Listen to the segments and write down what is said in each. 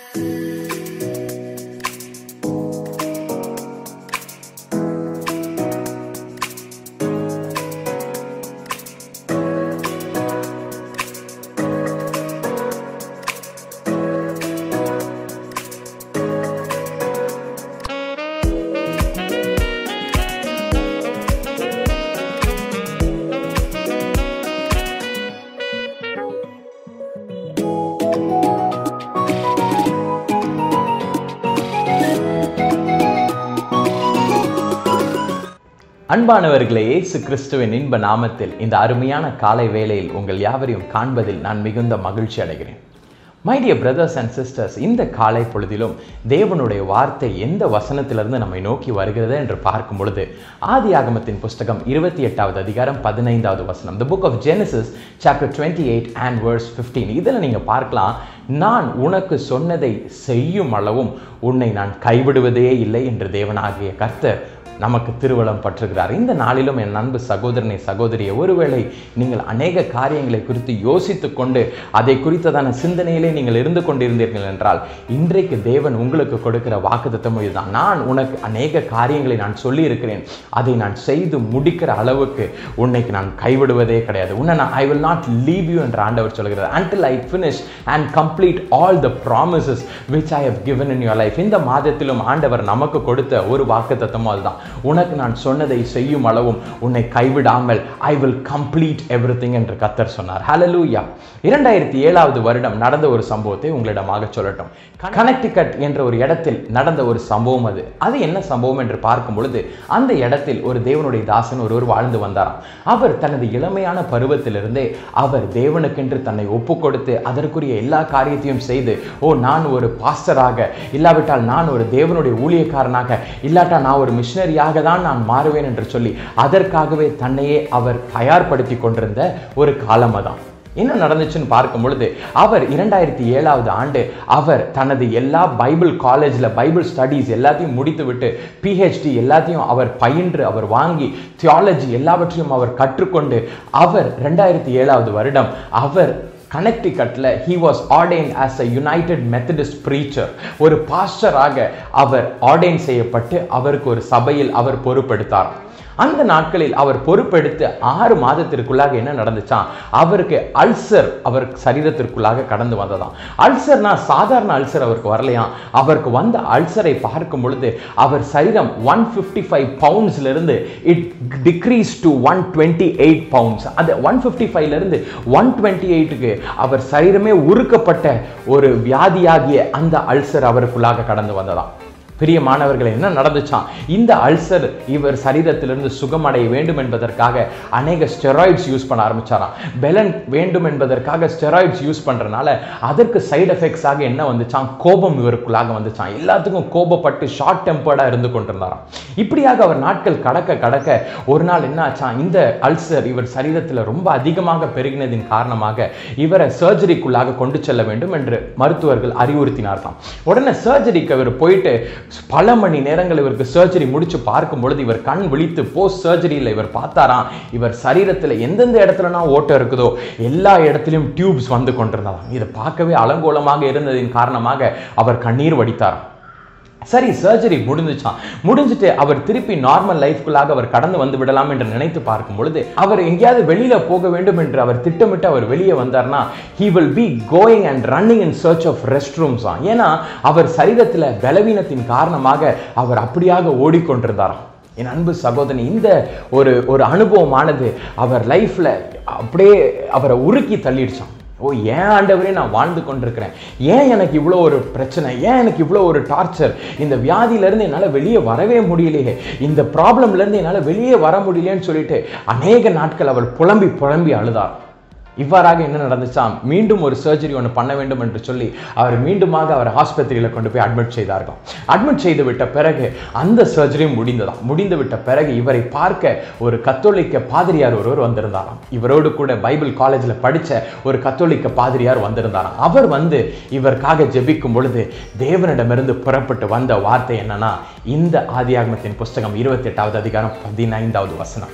அன்பானவர்களே இயேசு கிறிஸ்துவின் இன்ப நாமத்தில் இந்த அருமையான காலை வேளையில் உங்கள் யாவரையும் காண்பதில் நான் மிகுந்த மகிழ்ச்சி அடைகிறேன் my dear brothers and sisters இந்த காலை பொழுதிலும் தேவனுடைய வார்த்தை எந்த வசனத்திலிருந்து நம்மை நோக்கி வருகிறது என்று பார்க்கும் பொழுது ஆதி ஆகமத்தின் புஸ்தகம் இருபத்தி எட்டாவது அதிகாரம் பதினைந்தாவது வசனம் the book of Genesis chapter twenty eight and verse fifteen இதில் நீங்கள் பார்க்கலாம் நான் உனக்கு சொன்னதை செய்யும் அளவும் உன்னை நான் கைவிடுவதே இல்லை என்று தேவனாகிய கர்த்தர் நமக்கு திருவளம் பற்றுகிறார் இந்த நாளிலும் என் அன்பு சகோதரனை சகோதரியை ஒருவேளை நீங்கள் அநேக காரியங்களை குறித்து யோசித்து கொண்டு அதை குறித்ததான சிந்தனையிலே நீங்கள் இருந்து கொண்டிருந்தீர்கள் என்றால் இன்றைக்கு தேவன் உங்களுக்கு கொடுக்கிற வாக்குத்தத்தம் இதுதான் நான் உனக்கு அநேக காரியங்களை நான் சொல்லி இருக்கிறேன் அதை நான் செய்து முடிக்கிற அளவுக்கு உன்னைக்கு நான் கைவிடுவதே கிடையாது உன்னை நான் I will not leave you என்று ஆண்டவர் சொல்கிறார் until I finish and complete all the promises which I have given in your life இந்த மாதத்திலும் ஆண்டவர் நமக்கு கொடுத்த ஒரு வாக்குத்தத்தமும் அதுதான் உனக்கு நான் சொன்னதை செய்யும் அளவும் உன்னை கைவிடாமல் I will complete everything என்று கத்தர் சொன்னார் ஹalleluya இரண்டாயிரத்தி ஏழாவது வருடம் நடந்த ஒரு சம்பவத்தை உங்களிடமாக சொல்லட்டும் கனெக்டிகட் என்ற ஒரு இடத்தில் நடந்த ஒரு சம்பவம் அது அது என்ன சம்பவம் என்று பார்க்கும் பொழுது அந்த இடத்தில் ஒரு தேவனுடைய தாசன் ஒருவர் வாழ்ந்து வந்தாராம் அவர் தனது இளமையான பருவத்திலிருந்தே அவர் தேவனுக்கென்று தன்னை ஒப்பு கொடுத்து அதற்குரிய எல்லா காரியத்தையும் செய்து ஓ நான் ஒரு பாஸ்டராக இல்லாவிட்டால் நான் ஒரு தேவனுடைய ஊழியக்காரனாக இல்லாட்டா நான் ஒரு மிஷினரியாக தான் நான் மாறுவேன் என்று சொல்லி அதற்காகவே தன்னையே அவர் தயார்படுத்தி கொண்டிருந்த ஒரு காலம் அதான் என்ன நடந்துச்சுன்னு பார்க்கும் பொழுது அவர் இரண்டாயிரத்தி ஏழாவது ஆண்டு அவர் தனது எல்லா பைபிள் காலேஜில் பைபிள் ஸ்டடீஸ் எல்லாத்தையும் முடித்து விட்டு பிஹெச்டி எல்லாத்தையும் அவர் பயின்று அவர் வாங்கி தியாலஜி எல்லாவற்றையும் அவர் கற்றுக்கொண்டு அவர் ரெண்டாயிரத்தி ஏழாவது வருடம் அவர் கனெக்டிகட்டில் he was ordain as a United Methodist preacher ஒரு பாஸ்டராக அவர் ஆர்டைன் செய்யப்பட்டு அவருக்கு ஒரு சபையில் அவர் பொறுப்பெடுத்தார் அந்த நாட்களில் அவர் பொறுப்பெடுத்து ஆறு மாதத்திற்குள்ளாக என்ன நடந்துச்சான் அவருக்கு அல்சர் அவர் சரீரத்திற்குள்ளாக கடந்து வந்ததாம் அல்சர்னா சாதாரண அல்சர் அவருக்கு வரலையாம் அவருக்கு வந்த அல்சரை பார்க்கும் பொழுது அவர் சரீரம் ஒன் ஃபிஃப்டி ஃபைவ் பவுண்ட்ஸ்லேருந்து it decrease to one twenty eight pounds அது ஒன் ஃபிஃப்டி ஃபைவ்லேருந்து ஒன் டுவெண்ட்டி எயிட்டுக்கு அவர் சரீரமே உருக்கப்பட்ட ஒரு வியாதியாகிய அந்த அல்சர் அவருக்குள்ளாக கடந்து வந்ததாம் பெரிய மாணவர்கள் என்ன நடந்துச்சான் இந்த அல்சர் இவர் சரீரத்திலிருந்து சுகமடைய வேண்டும் என்பதற்காக அநேக ஸ்டெராய்ட்ஸ் யூஸ் பண்ண ஆரம்பிச்சாராம் பெலன் வேண்டும் என்பதற்காக ஸ்டெராய்ட்ஸ் யூஸ் பண்றதுனால அதற்கு சைடு எஃபெக்ட்ஸாக என்ன வந்துச்சான் கோபம் இவருக்குள்ளாக வந்துச்சான் எல்லாத்துக்கும் கோபப்பட்டு ஷார்ட் டெம்பர்டா இருந்து கொண்டிருந்தாராம் இப்படியாக அவர் நாட்கள் கடக்க கடக்க ஒரு நாள் என்ன ஆச்சான் இந்த அல்சர் இவர் சரீரத்தில் ரொம்ப அதிகமாக பெருகினதின் காரணமாக இவரை சர்ஜரிக்குள்ளாக கொண்டு செல்ல வேண்டும் என்று மருத்துவர்கள் அறிவுறுத்தினார்களாம் உடனே சர்ஜரிக்கு அவர் போயிட்டு பல மணி நேரங்கள் இவருக்கு சர்ஜரி முடிச்சு பார்க்கும் பொழுது இவர் கண் விழித்து போஸ்ட் சர்ஜரியில் இவர் பார்த்தாராம் இவர் சரீரத்தில் எந்தெந்த இடத்துலனா ஓட்டம் இருக்குதோ எல்லா இடத்துலையும் டியூப்ஸ் வந்து கொண்டிருந்தாராம் இதை பார்க்கவே அலங்கோலமாக இருந்ததின் காரணமாக அவர் கண்ணீர் வடித்தாராம் சரி சர்ஜரி முடிஞ்சுச்சான் முடிஞ்சுட்டு அவர் திருப்பி நார்மல் லைஃப்குள்ளாக அவர் கடந்து வந்து விடலாம் என்று நினைத்து பார்க்கும் பொழுது அவர் எங்கேயாவது வெளியில போக வேண்டும் என்று அவர் திட்டமிட்டு அவர் வெளியே வந்தார்னா he will be going and running in search of rest rooms ஏன்னா அவர் சரீரத்தில் பலவீனத்தின் காரணமாக அவர் அப்படியாக ஓடிக்கொண்டிருந்தாராம் என் அன்பு சகோதரி இந்த ஒரு ஒரு அனுபவமானது அவர் லைஃப்ல அப்படியே அவரை உருக்கி தள்ளிடுச்சான் ஓ ஏன் ஆண்டவரே நான் வாழ்ந்து கொண்டிருக்கிறேன் ஏன் எனக்கு இவ்வளோ ஒரு பிரச்சனை ஏன் எனக்கு இவ்வளோ ஒரு டார்ச்சர் இந்த வியாதியிலேருந்து என்னால் வெளியே வரவே முடியலையே இந்த ப்ராப்ளம்லேருந்து என்னால் வெளியே வர முடியலையேன்னு சொல்லிட்டு அநேக நாட்கள் அவர் புலம்பி புலம்பி அழுதார் இவ்வாறாக என்ன நடந்துச்சாம் மீண்டும் ஒரு சர்ஜரி ஒன்று பண்ண வேண்டும் என்று சொல்லி அவர் மீண்டுமாக அவர் ஆஸ்பத்திரியில் கொண்டு போய் அட்மிட் செய்தார்கள் அட்மிட் செய்து விட்ட பிறகு அந்த சர்ஜரியும் முடிந்ததாம் முடிந்து விட்ட பிறகு இவரை பார்க்க ஒரு கத்தோலிக்க பாதிரியார் ஒருவர் வந்திருந்தாராம் இவரோடு கூட பைபிள் காலேஜில் படித்த ஒரு கத்தோலிக்க பாதிரியார் வந்திருந்தாராம் அவர் வந்து இவருக்காக ஜெபிக்கும் பொழுது தேவனிடமிருந்து புறப்பட்டு வந்த வார்த்தை என்னன்னா இந்த ஆதியாகமத்தின் புஸ்தகம் இருபத்தி எட்டாவது அதிகாரம் பதினைந்தாவது வசனம்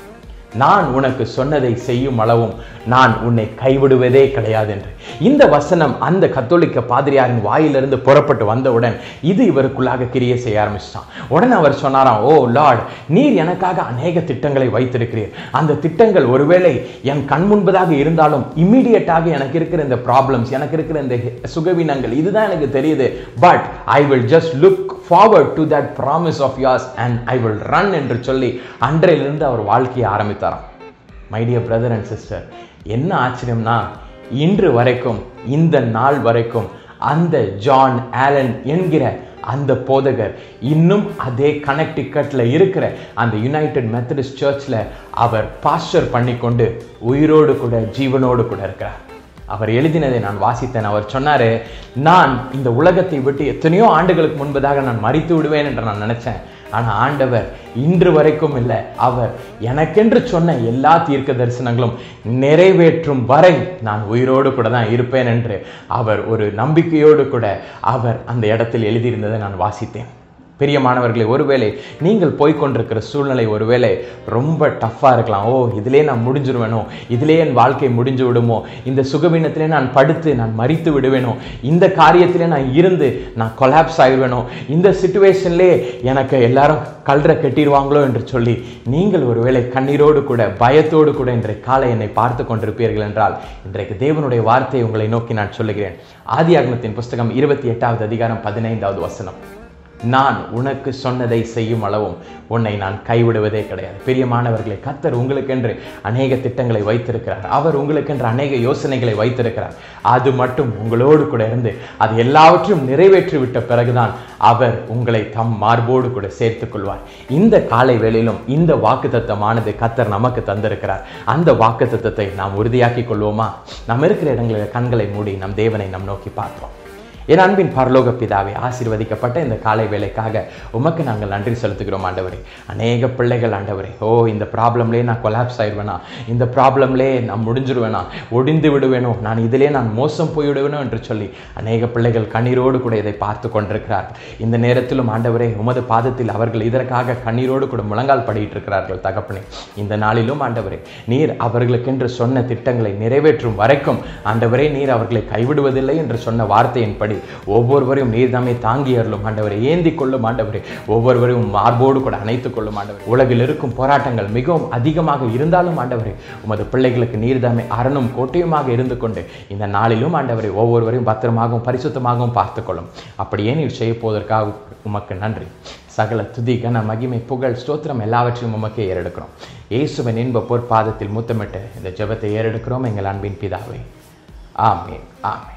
நான் உனக்கு சொன்னதை செய்யும் அளவும் நான் உன்னை கைவிடுவதே கிடையாது என்று இந்த வசனம் அந்த கத்தோலிக்க பாதிரியாரின் வாயிலிருந்து புறப்பட்டு வந்தவுடன் இது இவருக்குள்ளாக கிரியை செய்ய ஆரம்பிச்சிட்டான் உடனே அவர் சொன்னாராம் ஓ லார்ட் நீர் எனக்காக அநேக திட்டங்களை வைத்திருக்கிறீர் அந்த திட்டங்கள் ஒருவேளை என் கண் முன்பதாக இருந்தாலும் இம்மீடியட்டாக எனக்கு இருக்கிற இந்த ப்ராப்ளம்ஸ் எனக்கு இருக்கிற இந்த சுகவீனங்கள் இதுதான் எனக்கு தெரியுது but I will just look forward to that promise of யாஸ் அண்ட் ஐ வில் ரன் என்று சொல்லி அன்றையிலிருந்து அவர் வாழ்க்கையை ஆரம்பித்தாராம் my dear brother and sister என்ன ஆச்சரியம்னா இன்று வரைக்கும் இந்த நாள் வரைக்கும் அந்த ஜான் ஆலன் என்கிற அந்த போதகர் இன்னும் அதே கனெக்டிகட்ல இருக்கிற அந்த யுனைடெட் மெத்தடிஸ்ட் சர்ச்சில் அவர் பாஸ்டர் பண்ணிக்கொண்டு உயிரோடு கூட ஜீவனோடு கூட இருக்கிறார் அவர் எழுதினதை நான் வாசித்தேன் அவர் சொன்னாரு நான் இந்த உலகத்தை விட்டு எத்தனையோ ஆண்டுகளுக்கு முன்பதாக நான் மறித்து விடுவேன் என்று நான் நினைச்சேன் ஆனா ஆண்டவர் இன்று வரைக்கும் இல்லை அவர் எனக்கென்று சொன்ன எல்லா தீர்க்க தரிசனங்களும் நிறைவேற்றும் வரை நான் உயிரோடு கூட தான் இருப்பேன் என்று அவர் ஒரு நம்பிக்கையோடு கூட அவர் அந்த இடத்தில் எழுதியிருந்ததை நான் வாசித்தேன் பிரியமானவர்களே ஒருவேளை நீங்கள் போய்க்கொண்டிருக்கிற சூழ்நிலை ஒருவேளை ரொம்ப டஃப்பாக இருக்கலாம் ஓ இதிலே நான் முடிஞ்சிருவேனோ இதிலே என் வாழ்க்கை முடிஞ்சு விடுமோ இந்த சுகவீனத்திலே நான் படுத்து நான் மறித்து விடுவேனோ இந்த காரியத்திலே நான் இருந்து நான் கொலாப்ஸ் ஆயிடுவேனோ இந்த சுச்சுவேஷன்லே எனக்கு எல்லாரும் கல்ற கட்டிடுவாங்களோ என்று சொல்லி நீங்கள் ஒருவேளை கண்ணீரோடு கூட பயத்தோடு கூட இன்றைக்கு காலை என்னை பார்த்து கொண்டிருப்பீர்கள் என்றால் இன்றைக்கு தேவனுடைய வார்த்தையை உங்களை நோக்கி நான் சொல்லுகிறேன் ஆதியாகமத்தின் புஸ்தகம் இருபத்தி எட்டாவது அதிகாரம் பதினைந்தாவது வசனம் நான் உனக்கு சொன்னதை செய்யும் அளவும் உன்னை நான் கைவிடுவதே கிடையாது பிரியமானவர்களே கர்த்தர் உங்களுக்கென்று அநேக திட்டங்களை வைத்திருக்கிறார் அவர் உங்களுக்கென்று அநேக யோசனைகளை வைத்திருக்கிறார் அது மட்டும் உங்களோடு கூட இருந்து அது எல்லாவற்றையும் நிறைவேற்றி விட்ட பிறகுதான் அவர் உங்களை தம் மார்போடு கூட சேர்த்துக் கொள்வார் இந்த காலை வேளையிலும் இந்த வாக்கு தத்தமானது கத்தர் நமக்கு தந்திருக்கிறார் அந்த வாக்கு தத்தத்தை நாம் உறுதியாக்கி கொள்வோமா நாம் இருக்கிற இடங்களில் கண்களை மூடி நம் தேவனை நம் நோக்கி பார்ப்போம் என் அன்பின் பரலோக பிதாவே ஆசீர்வதிக்கப்பட்ட இந்த காலை வேலைக்காக உமக்கு நாங்கள் நன்றி செலுத்துகிறோம் ஆண்டவரே அநேக பிள்ளைகள் ஆண்டவரே ஓ இந்த ப்ராப்ளம்லேயே நான் கொலாப்ஸ் ஆயிடுவேனா இந்த ப்ராப்ளம்லேயே நான் முடிஞ்சிருவேனா ஒடிந்து விடுவேனோ நான் இதிலே நான் மோசம் போய்விடுவேனோ என்று சொல்லி அநேக பிள்ளைகள் கண்ணீரோடு கூட இதை பார்த்து கொண்டிருக்கிறார்கள் இந்த நேரத்திலும் ஆண்டவரே உமது பாதத்தில் அவர்கள் இதற்காக கண்ணீரோடு கூட முழங்கால் படியிட்டு இருக்கிறார்கள் தகப்பனே இந்த நாளிலும் ஆண்டவரே நீர் அவர்களுக்கென்று சொன்ன திட்டங்களை நிறைவேற்றும் வரைக்கும் ஆண்டவரே நீர் அவர்களை கைவிடுவதில்லை என்று சொன்ன வார்த்தையின்படி ஒவ்வொருவரையும் நீர் தாமே தாங்கி அருளும் ஆண்டவரை ஏந்தி கொள்ளும் ஆண்டவரே ஒவ்வொருவரையும் மார்போடு கூட அணைத்துக் கொள்ளும் ஆண்டவர் உலகில் இருக்கும் போராட்டங்கள் மிகவும் அதிகமாக இருந்தாலும் ஆண்டவரே உமது பிள்ளைகளுக்கு நீர் தாமே அரணும் கோட்டையுமாக இருந்து கொண்டு இந்த நாளிலும் ஆண்டவரை ஒவ்வொருவரையும் பத்திரமாகவும் பரிசுத்தமாகவும் பார்த்துக்கொள்ளும் அப்படியே நீர் செய்ய போவதற்காக உமக்கு நன்றி சகல துதி கன மகிமை புகழ் ஸ்தோத்திரம் எல்லாவற்றையும் உமக்கே ஏறெடுக்கிறோம் இயேசுவின் இன்ப பொற்பாதத்தில் முத்தமிட்டு இந்த ஜெபத்தை ஏறெடுக்கிறோம் எங்கள் அன்பின் பிதாவே ஆமே ஆமே